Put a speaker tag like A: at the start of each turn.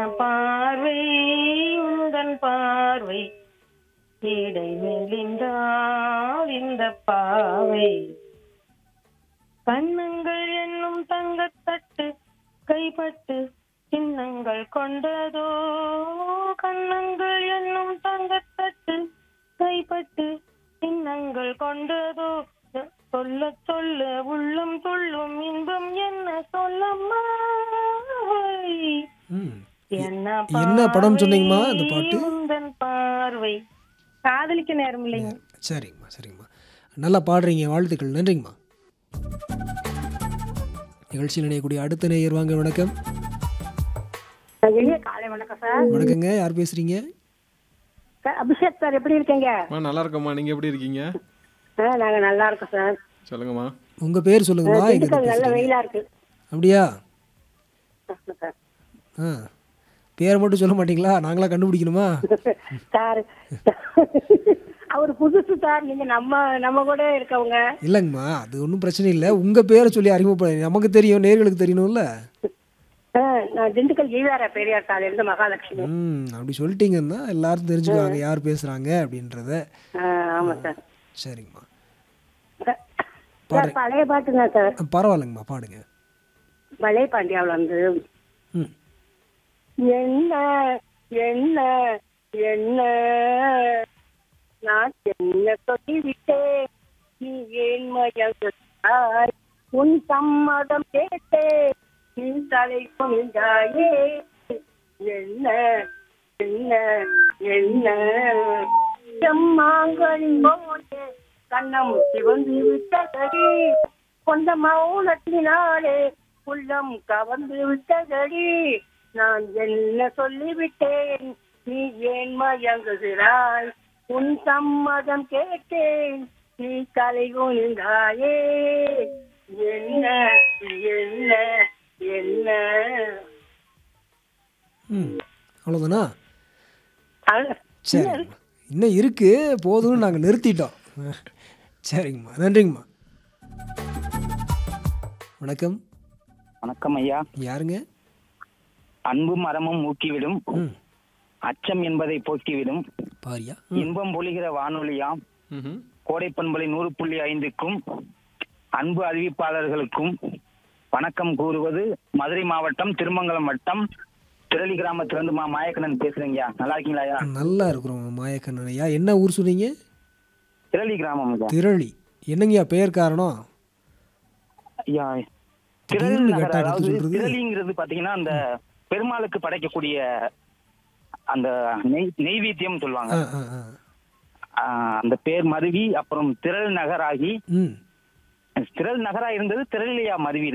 A: பார்வை உந்தன் பார்வை இடை மெலிந்தால் இந்த பாவை கண்ணங்கள் என்னும் தங்கத்தட்டு கைப்பட்டு சின்னங்கள் கொண்டதோ கண்ணங்கள் என்னும் தங்கத்தட்டு கைப்பட்டு சின்னங்கள் கொண்டதோ சொல்ல சொல்ல உள்ளம் துள்ளும் இன்பம் என்ன சொல்லம்மா
B: ம்
A: என்ன
B: என்ன படம் சொன்னீங்கம்மா இந்த பாட்டு?
A: பார்வை உந்தன் பார்வை காதலிக்க நேரம் இல்லைங்க
B: சரிங்கம்மா சரிங்கம்மா நல்லா பாடுறீங்க வாழ்த்துக்கள் நன்றிங்கம்மா நிகழ்ச்சியில் இணையக்கூடிய அடுத்த நேயர் வாங்க வணக்கம்
C: ஐயா, காலை வணக்கம் சார்
B: வணக்கங்க யார் பேசுறீங்க
C: சார் அபிஷேக் சார் எப்படி இருக்கீங்க
D: அம்மா நல்லா இருக்கம்மா நீங்க எப்படி இருக்கீங்க
C: ஆ நாங்க நல்லா இருக்கோம் சார்
D: சொல்லுங்கம்மா
B: உங்க பேர் சொல்லுங்கம்மா எங்க
C: திண்டுக்கல் நல்ல
B: பேசுறீங்க
C: வெயிலா இருக்கு
B: அப்படியா
C: சார்
B: ஆ பேரை மட்டும் சொல்ல மாட்டீங்களா நாங்களா கண்டுபிடிக்கணுமா
C: சார் அவர் புதுசு சார் நீங்க நம்ம நம்ம கூட இருக்கவங்க
B: இல்லைங்கம்மா அது ஒன்றும் பிரச்சனை இல்லை உங்கள் பேரை சொல்லி அறிமுகப்பட நமக்கு தெரியும் நேர்களுக்கு தெரியணும்ல
C: ஆ, நான் திண்டுக்கல் ஈவார பெரியார் சாலையில இருந்து மகாலட்சுமி
B: ம் அப்படி சொல்லிட்டீங்கன்னா எல்லாரும் தெரிஞ்சுக்குவாங்க யார் பேசுகிறாங்க அப்படின்றத
C: ஆ, ஆமா சார்
B: சரிங்கம்மா
C: சார் பழைய பாட்டுங்க சார்
B: ஆ, பரவாயில்லைங்கம்மா பாடுங்க
C: மலை பாண்டியாவில் வந்து
B: ம்
C: என்ன என்ன என்ன நான் என்ன சொல்லிவிட்டேன் நீ ஏன் மயங்காய் உன் சம்மதம் கேட்டேன் நீ தலை குனிந்தாயே என்ன என்ன என்ன செம்மாங்கனி போலே கண்ணம் சிவந்து விட்டதடி கொண்ட மௌனத்தினாலே உள்ளம் கவர்ந்து விட்டதடி நான் என்ன சொல்லிவிட்டேன் நீ ஏன் மயங்குகிறாய் உன் சம்மதம் கேட்டேன் நீ தலை குனிந்தாயே என்ன என்ன என்ன
B: ம் அவ்வளோதானா
C: அழ-
B: சரிங்கம்மா இன்னும் இருக்கு போதும்னு நாங்கள் நிறுத்திட்டோம் சரிங்கம்மா நன்றிங்கம்மா வணக்கம்
E: வணக்கம் ஐயா
B: யாருங்க
E: அன்பும் அறமும் ஊக்கிவிடும்
B: ம்
E: அச்சம் என்பதை போக்கிவிடும்
B: பாரியா
E: இன்பம் பொழிகிற வானொலியாம்
D: ம்ஹும்.
E: கோடை பண்பலை நூறு புள்ளி ஐந்துக்கும் அன்பு அறிவிப்பாளர்களுக்கும் வணக்கம் கூறுவது மதுரை மாவட்டம் திருமங்கலம் வட்டம் திரளி கிராமத்திலிருந்து மா மாயக்கண்ணன் பேசுறேங்கய்யா நல்லா இருக்கீங்களா ஐயா
B: நல்லா இருக்கிறோம் மாயக்கண்ணன் ஐயா என்ன ஊர் சொன்னீங்க
E: திரளி கிராமம் ஐயா
B: திரளி என்னங்கய்யா பெயர் காரணம்
E: ஐயா திரள்
B: திடீர்னு
E: நகர்
B: கேட்டா எடுத்து
E: அதாவது
B: சொல்றது.
E: திரளிங்கிறது பாத்தீங்கன்னா அந்த பெருமாளுக்கு படைக்கக்கூடிய அந்த நெய் நெய்வேத்தியம் சொல்லுவாங்க
B: ஆ ஆ ஆ
E: ஆஹ் அந்த பேர் மருவி அப்புறம் திரள் நகராகி
B: ம்
E: திரள் நகரா இருந்தது திரளியா மருவி